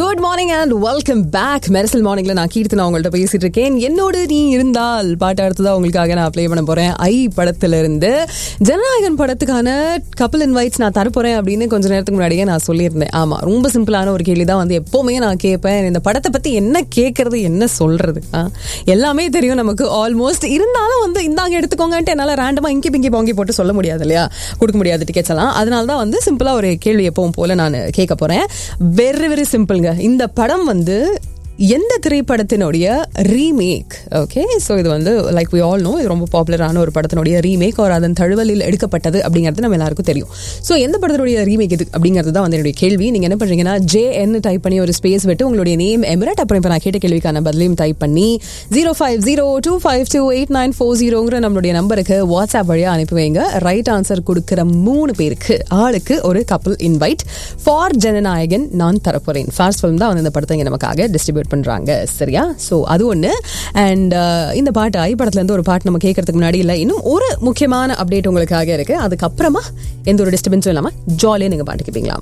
Good morning and welcome back Mersal மார்னிங்ல நான் கீர்த்தனா உங்கள்ட்ட பேசிட்டு இருக்கேன் என்னோடு நீ இருந்தால் பாட்டு அடுத்ததா உங்களுக்காக நான் ப்ளே பண்ண போறேன் ஐ படத்துல இருந்து ஜனநாயகன் படத்துக்கான கப்பல் இன்வைட்ஸ் நான் தரப்போறேன் அப்படின்னு கொஞ்ச நேரத்துக்கு முன்னாடியே நான் சொல்லியிருந்தேன் ஆமா ரொம்ப சிம்பிளான ஒரு கேள்வி தான் வந்து எப்பவுமே நான் கேட்பேன் இந்த படத்தை பத்தி என்ன கேட்கறது என்ன சொல்றது ஆ? எல்லாமே தெரியும் நமக்கு ஆல்மோஸ்ட் இருந்தாலும் வந்து இந்தாங்க எடுத்துக்கோங்கன்ட்டு என்னால ரேண்டமா இங்கி பிங்கி பாங்கி போட்டு சொல்ல முடியாது இல்லையா கொடுக்க முடியாது டிக்கெட்ஸ் எல்லாம் அதனால தான் வந்து சிம்பிளா ஒரு கேள்வி எப்பவும் போல நான் கேட்க போறேன் வெரி வெரி சிம்பிள்ங்க இந்த படம் வந்து எந்த திரைப்படத்தினுடைய ரீமேக் ஓகே ஸோ இது வந்து லைக் வி ஆல் நோ இது ரொம்ப பாப்புலரான ஒரு படத்தினுடைய ரீமேக் ஒரு அதன் தழுவலில் எடுக்கப்பட்டது அப்படிங்கிறது நம்ம எல்லாருக்கும் தெரியும் ஸோ எந்த படத்தினுடைய ரீமேக் இது அப்படிங்கிறது தான் வந்து என்னுடைய கேள்வி நீங்கள் என்ன பண்ணுறீங்கன்னா ஜே என் டைப் பண்ணி ஒரு ஸ்பேஸ் விட்டு உங்களுடைய நேம் எமிரட் அப்புறம் இப்போ நான் கேட்ட கேள்விக்கான பதிலையும் டைப் பண்ணி zero five zero two five two eight nine four ஜீரோங்கிற நம்மளுடைய நம்பருக்கு வாட்ஸ்அப் வழியாக அனுப்பி வைங்க ரைட் ஆன்சர் கொடுக்குற மூணு பேருக்கு ஆளுக்கு ஒரு கப்பல் இன்வைட் ஃபார் ஜனநாயகன் நான் தரப்போறேன் ஃபாஸ்ட் ஃபிலிம் தான் வந்து இந்த படத்தை இங்க நமக்காக டிஸ்ட்ரிபியூட் பண்றாங்க சரியா ஸோ அது ஒன்று அண்ட் இந்த பாட்டு ஐ படத்துல இருந்து ஒரு பாட்டு நம்ம கேட்கறதுக்கு முன்னாடி இல்லை இன்னும் ஒரு முக்கியமான அப்டேட் உங்களுக்காக இருக்கு அதுக்கப்புறமா எந்த ஒரு டிஸ்டர்பன்ஸும் இல்லாம ஜாலியாக நீங்க பாட்டு கேட்பீங்களா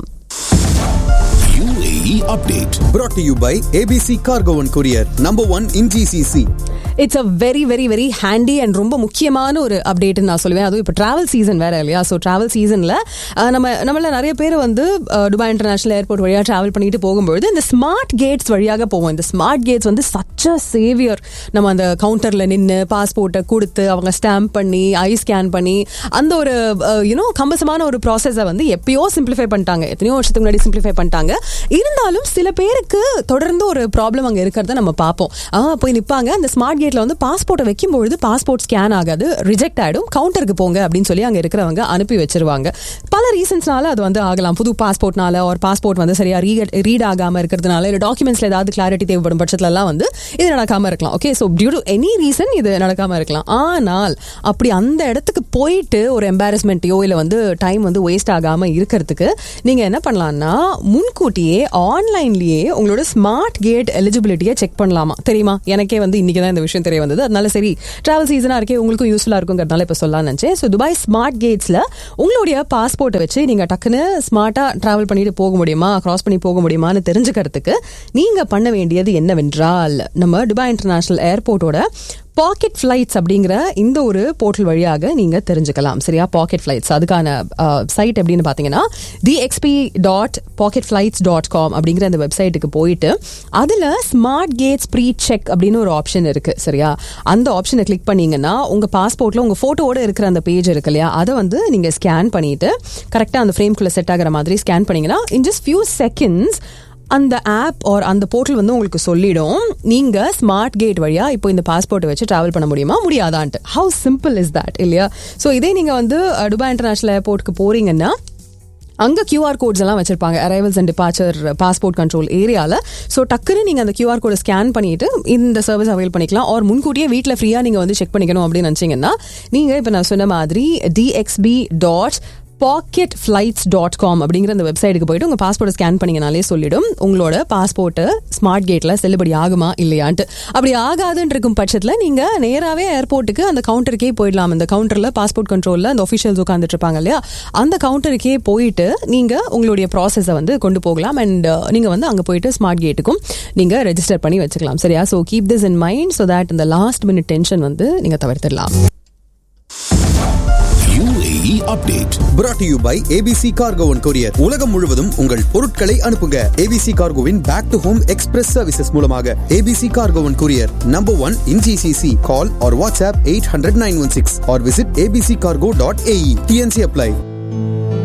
UAE update. brought to you by ABC Cargo and Courier, number one in GCC. It's a very very very handy and ரொம்ப முக்கியமான ஒரு அப்டேட்னு நான் சொல்லுவேன் அதுவும் இப்போ டிராவல் சீசன் வேற இல்லையா ஸோ டிராவல் சீசனில் நம்ம நம்மள நிறைய பேர் வந்து அஹ், துபாய் இன்டர்நேஷனல் ஏர்போர்ட் வழியாக டிராவல் பண்ணிட்டு போகும்பொழுது இந்த ஸ்மார்ட் கேட்ஸ் வழியாக போவோம் இந்த ஸ்மார்ட் கேட்ஸ் வந்து சச்ச சேவியர் நம்ம அந்த கவுண்டரில் நின்று பாஸ்போர்ட்டை கொடுத்து அவங்க ஸ்டாம்ப் பண்ணி ஐ ஸ்கேன் பண்ணி அந்த ஒரு யூனோ கம்பசமான ஒரு ப்ராசஸை வந்து எப்பயோ சிம்பிளிஃபை பண்ணிட்டாங்க எத்தனையோ வருஷத்துக்கு முன்னாடி சிம்பிளிஃபை பண்ணிட்டாங்க இருந்தாலும் சில பேருக்கு தொடர்ந்து ஒரு ப்ராப்ளம் அங்கே இருக்கிறத நம்ம பார்ப்போம் ஆ போய் நிற்பாங்க அந்த ஸ்மார்ட் கேட்ல வந்து பாஸ்போர்ட்டை வைக்கும்பொழுது பாஸ்போர்ட் ஸ்கேன் ஆகாது ரிஜெக்ட் ஆயிடும் கவுண்டருக்கு போங்க அப்படின்னு சொல்லி அங்கே இருக்கிறவங்க அனுப்பி வச்சிருவாங்க பல ரீசன்ஸ்னால அது வந்து ஆகலாம் புது பாஸ்போர்ட்னால ஒரு பாஸ்போர்ட் வந்து சரியா ரீட் ரீட் ஆகாம இருக்கிறதுனால இல்லை டாக்குமெண்ட்ஸ்ல ஏதாவது கிளாரிட்டி தேவைப்படும் பட்சத்துல எல்லாம் வந்து இது நடக்காம இருக்கலாம் okay so due to any reason இது நடக்காம இருக்கலாம் ஆனால் அப்படி அந்த இடத்துக்கு போயிட்டு ஒரு எம்பாரஸ்மெண்ட்டையோ இல்லை வந்து டைம் வந்து வேஸ்ட் ஆகாம இருக்கிறதுக்கு நீங்க என்ன பண்ணலாம்னா முன்கூட்டியே ஆன்லைன்லயே உங்களோட ஸ்மார்ட் கேட் எலிஜிபிலிட்டியை செக் பண்ணலாமா தெரியுமா எனக்கே வந்து இன்னைக்கு தான் இந்த விஷயம் தெரிய வந்தது அதனால சரி டிராவல் சீசனா இருக்கே உங்களுக்கும் யூஸ்ஃபுல்லா இருக்குங்கிறதுனால இப்போ சொல்லலாம்னு நினைச்சேன் ஸோ துபாய் ஸ்மார்ட் கேட்ஸ்ல உங்களுடைய பாஸ்போர்ட்டை வச்சு நீங்க டக்குன்னு ஸ்மார்ட்டா டிராவல் பண்ணிட்டு போக முடியுமா கிராஸ் பண்ணி போக முடியுமான்னு தெரிஞ்சுக்கிறதுக்கு நீங்க பண்ண வேண்டியது என்னவென்றால் நம்ம துபாய் இன்டர்நேஷனல் ஏர்போர்ட்டோட பாக்கெட் ஃபிளைட்ஸ் அப்படிங்கிற இந்த ஒரு போர்ட்டல் வழியாக நீங்க தெரிஞ்சுக்கலாம் சரியா பாக்கெட் ஃபிளைட்ஸ் அதுக்கான சைட் எப்படின்னு பார்த்தீங்கன்னா D X B dot pocket flights dot com அப்படிங்கிற அந்த வெப்சைட்டுக்கு போயிட்டு அதில் ஸ்மார்ட் கேட்ஸ் ப்ரீ செக் அப்படின்னு ஒரு ஆப்ஷன் இருக்கு சரியா அந்த ஆப்ஷனை கிளிக் பண்ணீங்கன்னா உங்க பாஸ்போர்ட்ல உங்க போட்டோவோட இருக்கிற அந்த பேஜ் இருக்கு இல்லையா அதை வந்து நீங்க ஸ்கேன் பண்ணிட்டு கரெக்டாக அந்த ஃப்ரேம்குள்ள செட் ஆகிற மாதிரி ஸ்கேன் பண்ணீங்கன்னா இன் ஜஸ்ட் ஃபியூ செகண்ட்ஸ் அந்த ஆப் ஆர் அந்த போர்ட்டல் வந்து உங்களுக்கு சொல்லிடும் நீங்க ஸ்மார்ட் கேட் வழியா இப்போ இந்த பாஸ்போர்ட்டை வச்சு டிராவல் பண்ண முடியுமா முடியாதான்ட்டு ஹவு சிம்பிள் இஸ் தட் இல்லையா ஸோ இதே நீங்க வந்து அஹ், துபாய் இன்டர்நேஷனல் ஏர்போர்ட்டுக்கு போறீங்கன்னா அங்க கியூஆர் கோட்ஸ் எல்லாம் வச்சிருப்பாங்க arrivals and departure passport control ஏரியால ஸோ டக்குன்னு நீங்க அந்த கியூஆர் கோடை ஸ்கேன் பண்ணிட்டு இந்த சர்வீஸ் அவைல் பண்ணிக்கலாம் ஆர் முன்கூட்டியே வீட்டில் ஃப்ரீயா நீங்க வந்து செக் பண்ணிக்கணும் அப்படின்னு நினைச்சீங்கன்னா நீங்க இப்போ நான் சொன்ன மாதிரி D X B dot pocket flights dot com அப்படிங்கிற அந்த வெப்சைட்டுக்கு போயிட்டு உங்க பாஸ்போர்ட்டை ஸ்கேன் பண்ணீங்கனாலே சொல்லிடும் உங்களோட பாஸ்போர்ட்டு ஸ்மார்ட் கேட்ல செல்லுபடி ஆகுமா இல்லையான்ட்டு அப்படி ஆகாதுன்னு இருக்கும் பட்சத்தில் நீங்க நேராவே ஏர்போர்ட்டுக்கு அந்த கவுண்டருக்கே போயிடலாம் அந்த கவுண்டர்ல பாஸ்போர்ட் கண்ட்ரோல்ல அந்த ஒஃபிஷியல்ஸ் உட்காந்துட்டு இருப்பாங்க இல்லையா அந்த கவுண்டருக்கே போயிட்டு நீங்க உங்களுடைய ப்ராசஸை வந்து கொண்டு போகலாம் அண்ட் நீங்க வந்து அங்க போயிட்டு ஸ்மார்ட் கேட்டுக்கும் நீங்க ரெஜிஸ்டர் பண்ணி வச்சுக்கலாம் சரியா so keep this in mind so that இந்த லாஸ்ட் மினிட் டென்ஷன் வந்து நீங்க தவிர்த்திடலாம் UAE update. brought to you by ABC Cargo and Courier. உலகம் முழுவதும் உங்கள் பொருட்களை அனுப்புங்க ABC Cargoவின் back to home express services மூலமாக ABC Cargo and Courier, number one in GCC. Call or WhatsApp 800 916 or visit abccargo.ae. TNC apply.